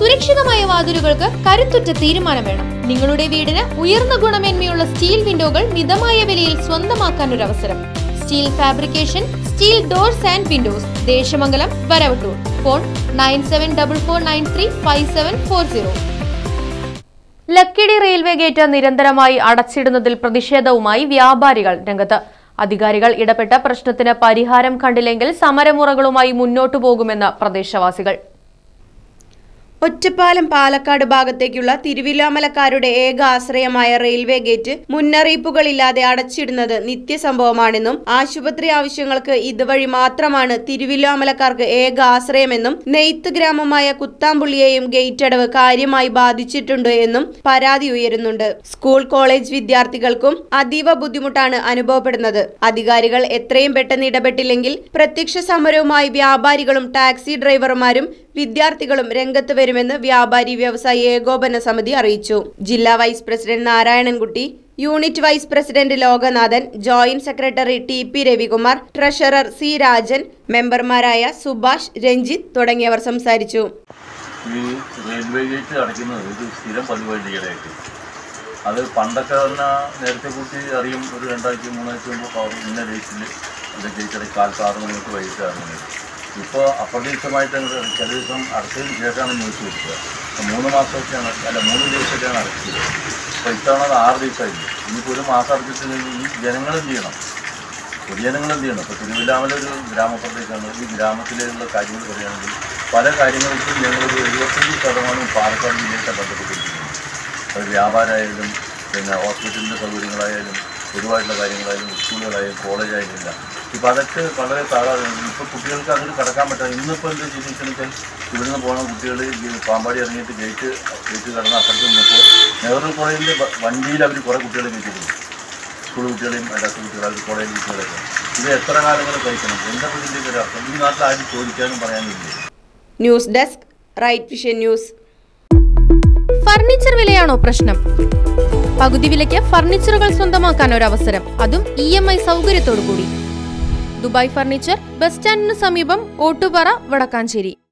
സുരക്ഷിതമായ വാതിലുകൾക്ക് കരുത്തുറ്റ തീരുമാനം വേണം നിങ്ങളുടെ വീടിന് ഉയർന്ന ഗുണമേന്മയുള്ള സ്റ്റീൽ വിൻഡോകൾ മിതമായ വിലയിൽ സ്വന്തമാക്കാൻ ഒരു അവസരം steel fabrication steel doors and windows Desamangalam Varavattoor phone nine seven double four nine three five seven four zero Lakkidi railway gate നിരന്തരമായി അടച്ചിടുന്നതിൽ പ്രതിഷേധവുമായി വ്യാപാരികൾ രംഗത്ത് അധികാരികൾ ഇടപെട്ട പ്രശ്നത്തിന് പരിഹാരം കണ്ടില്ലെങ്കിൽ സമരമുറകളുമായി മുന്നോട്ടു പോകുമെന്ന് പ്രദേശവാസികൾ ഒറ്റപ്പാലം പാലക്കാട് ഭാഗത്തേക്കുള്ള തിരുവില്ലാമലക്കാരുടെ ഏക ആശ്രയമായ റെയിൽവേ ഗേറ്റ് മുന്നറിയിപ്പുകളില്ലാതെ അടച്ചിടുന്നത് നിത്യസംഭവമാണെന്നും ആശുപത്രി ആവശ്യങ്ങൾക്ക് ഇതുവഴി മാത്രമാണ് തിരുവില്ലാമലക്കാർക്ക് ഏക ആശ്രയമെന്നും നെയ്ത്ത് ഗ്രാമമായ കുത്താമ്പുള്ളിയെയും ഗേറ്റ് അടവ് കാര്യമായി ബാധിച്ചിട്ടുണ്ട് എന്നും പരാതി ഉയരുന്നുണ്ട് സ്കൂൾ കോളേജ് വിദ്യാർത്ഥികൾക്കും അതീവ ബുദ്ധിമുട്ടാണ് അനുഭവപ്പെടുന്നത് അധികാരികൾ എത്രയും പെട്ടെന്ന് ഇടപെട്ടില്ലെങ്കിൽ പ്രത്യക്ഷ സമരവുമായി വ്യാപാരികളും ടാക്സി ഡ്രൈവർമാരും വിദ്യാർത്ഥികളും രംഗത്ത് വരുമെന്ന് വ്യാപാരി വ്യവസായി ഏകോപന സമിതി അറിയിച്ചു ജില്ലാ vice president Narayanankutty unit vice president Lokanathan joint secretary T P Ravikumar treasurer C Rajan മെമ്പർമാരായ സുഭാഷ് രഞ്ജിത്ത് തുടങ്ങിയവർ സംസാരിച്ചു ഈ റെയിൽവേ ഗേറ്റ് അടയ്ക്കുന്നത് ഇത് സ്ഥിരം പതിവായിട്ട് ഈയിടെയായിട്ട് അത് പണ്ടൊക്കെ പറഞ്ഞാൽ നേരത്തെ കൂട്ടി അറിയും ഒരു രണ്ടാഴ്ച മൂന്നാഴ്ച മുമ്പ് പവർ ഇന്ന ഡേറ്റിൽ അത് ഗേറ്റ് അടയ്ക്കും കാലത്ത് ആറ് മണിക്ക് വൈകിട്ട് ആറ് മണി ഇപ്പോൾ അപ്രതീക്ഷിതമായിട്ട് അങ്ങട് ചില ദിവസം അടച്ചതിന് ശേഷമാണ് ന്യൂസ് വരുത്തുക അപ്പോൾ മൂന്ന് മാസമൊക്കെയാണ് അല്ല മൂന്ന് ദിവസമൊക്കെയാണ് അടച്ചത് അപ്പോൾ ഇത്തവണ അത് ആറ് ദിവസമായില്ല ഇനിയിപ്പോൾ ഒരു മാസം അടച്ചിട്ടില്ലെങ്കിൽ ഈ ജനങ്ങൾ എന്ത് ചെയ്യണം പൊതുജനങ്ങൾ എന്ത് ചെയ്യണം ഇപ്പോൾ തിരുവില്ലാമല ഒരു ഗ്രാമപ്രദേശമാണ് ഈ ഗ്രാമത്തിലുള്ള കാര്യങ്ങൾ പറയുകയാണെങ്കിൽ പല കാര്യങ്ങൾക്കും ഞങ്ങളൊരു എഴുപത്തഞ്ച് ശതമാനം പാലക്കാട് ജില്ലയായിട്ട് ബന്ധപ്പെട്ടിരിക്കുന്നു അത് വ്യാപാരമായാലും പിന്നെ ഹോസ്പിറ്റലിൻ്റെ സൗകര്യങ്ങളായാലും പൊതുവായിട്ടുള്ള കാര്യങ്ങളായാലും സ്കൂളുകളായാലും കോളേജായാലും ഇല്ല ഇപ്പോൾ അതൊക്കെ വളരെ താഴാതെ ഇപ്പോൾ കുട്ടികൾക്ക് അതിന് കടക്കാൻ പറ്റാതെ ഇന്നിപ്പോൾ എന്താ ചെയ്തിരിക്കുന്നത് വെച്ചാൽ ഇവിടുന്ന് പോകുന്ന കുട്ടികൾ ഈ പാമ്പാടി ഇറങ്ങിയിട്ട് ഗേറ്റ് ഗേറ്റ് കടന്ന് അപ്പുറത്ത് നിന്നപ്പോൾ നെഹ്റു കോളേജിൻ്റെ വണ്ടിയിൽ അവർ കുറേ കുട്ടികളെ കയറ്റിയിട്ടുണ്ട് സ്കൂൾ കുട്ടികളെയും അല്ലാത്ത കുട്ടികൾ അവർ കോളേജ് കുട്ടികളൊക്കെ ഇത് എത്ര കാലങ്ങൾ കഴിക്കണം എന്താ ഇതിൻ്റെ ഒരു അർത്ഥം ഈ നാട്ടിൽ ആരും ചോദിക്കാനും പറയാനില്ലേ news desk Right Vision news furniture വിലയാണോ പ്രശ്നം പകുതി വിലയ്ക്ക് ഫർണിച്ചറുകൾ സ്വന്തമാക്കാൻ ഒരു അവസരം അതും ഇ എം ഐ സൗകര്യത്തോടു കൂടി ദുബായ് ഫർണിച്ചർ ബസ് സ്റ്റാൻഡിന് സമീപം ഓട്ടുപാറ വടക്കാഞ്ചേരി